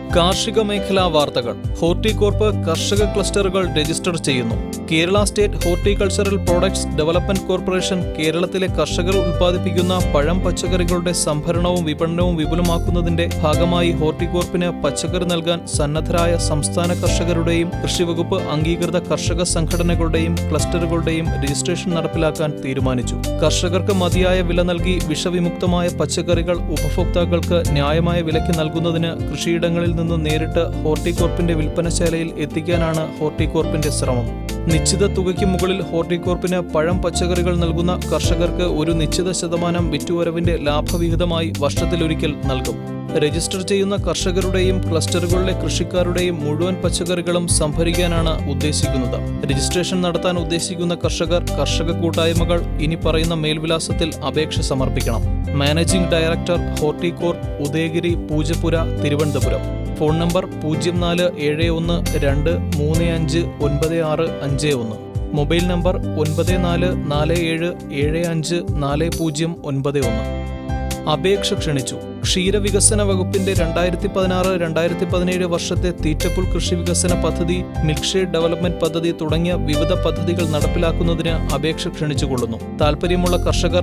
കാർഷിക മേഖലാ വാർത്തകൾ ഹോർട്ടികോർപ്പ് കർഷക ക്ലസ്റ്ററുകൾ രജിസ്റ്റർ ചെയ്യുന്നു Kerala state horticultural products development corporation കേരളത്തിലെ കർഷകർ ഉൽപ്പാദിപ്പിക്കുന്ന പഴം പച്ചക്കറികളുടെ സംഭരണവും വിപണനവും വിപുലമാക്കുന്നതിന്റെ ഭാഗമായി ഹോർട്ടികോർപ്പിന് പച്ചക്കറി നൽകാൻ സന്നദ്ധരായ സംസ്ഥാന കർഷകരുടെയും കൃഷിവകുപ്പ് അംഗീകൃത കർഷക സംഘടനകളുടെയും ക്ലസ്റ്ററുകളുടെയും രജിസ്ട്രേഷൻ നടപ്പിലാക്കാൻ തീരുമാനിച്ചു കർഷകർക്ക് മതിയായ വില നൽകി വിഷവിമുക്തമായ പച്ചക്കറികൾ ഉപഭോക്താക്കൾക്ക് ന്യായമായ വിലയ്ക്ക് നൽകുന്നതിന് കൃഷിയിടങ്ങളിൽ നിന്ന് നേരിട്ട് ഹോർട്ടികോർപ്പിന്റെ വിൽപ്പനശാലയിൽ എത്തിക്കാനാണ് ഹോർട്ടികോർപ്പിന്റെ ശ്രമം നിശ്ചിത തുകയ്ക്ക് മുകളിൽ ഹോർട്ടികോർപ്പിന് പഴം പച്ചക്കറികൾ നൽകുന്ന കർഷകർക്ക് ഒരു നിശ്ചിത ശതമാനം വിറ്റുവരവിന്റെ ലാഭവിഹിതമായി വർഷത്തിലൊരിക്കൽ നൽകും രജിസ്റ്റർ ചെയ്യുന്ന കർഷകരുടെയും ക്ലസ്റ്ററുകളിലെ കൃഷിക്കാരുടെയും മുഴുവൻ പച്ചക്കറികളും സംഭരിക്കാനാണ് ഉദ്ദേശിക്കുന്നത് രജിസ്ട്രേഷൻ നടത്താൻ ഉദ്ദേശിക്കുന്ന കർഷകർ കർഷക കൂട്ടായ്മകൾ ഇനി പറയുന്ന മേൽവിലാസത്തിൽ അപേക്ഷ സമർപ്പിക്കണം managing director Horticorp Udayagiri Poojappura Thiruvananthapuram phone number പൂജ്യം നാല് ഏഴ് ഒന്ന് രണ്ട് മൂന്ന് അഞ്ച് ഒൻപത് ആറ് അഞ്ച് ഒന്ന് മൊബൈൽ നമ്പർ ഒൻപത് നാല് നാല് ഏഴ് ഏഴ് അഞ്ച് നാല് പൂജ്യം ഒൻപത് ഒന്ന് അപേക്ഷ ക്ഷണിച്ചു ക്ഷീരവികസന വകുപ്പിന്റെ രണ്ടായിരത്തി പതിനാറ് രണ്ടായിരത്തി പതിനേഴ് വർഷത്തെ തീറ്റപ്പുൽ കൃഷി വികസന പദ്ധതി മിൽക്ക്ഷേഡ് ഡെവലപ്മെന്റ് പദ്ധതി തുടങ്ങിയ വിവിധ പദ്ധതികൾ നടപ്പിലാക്കുന്നതിന് അപേക്ഷ ക്ഷണിച്ചുകൊള്ളുന്നു താൽപ്പര്യമുള്ള കർഷകർ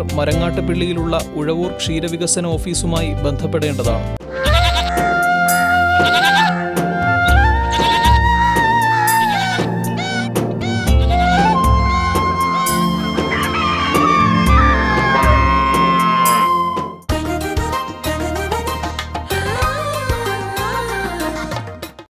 മരങ്ങാട്ടുപിള്ളിയിലുള്ള ഉഴവൂർ ക്ഷീരവികസന ഓഫീസുമായി ബന്ധപ്പെടേണ്ടതാണ്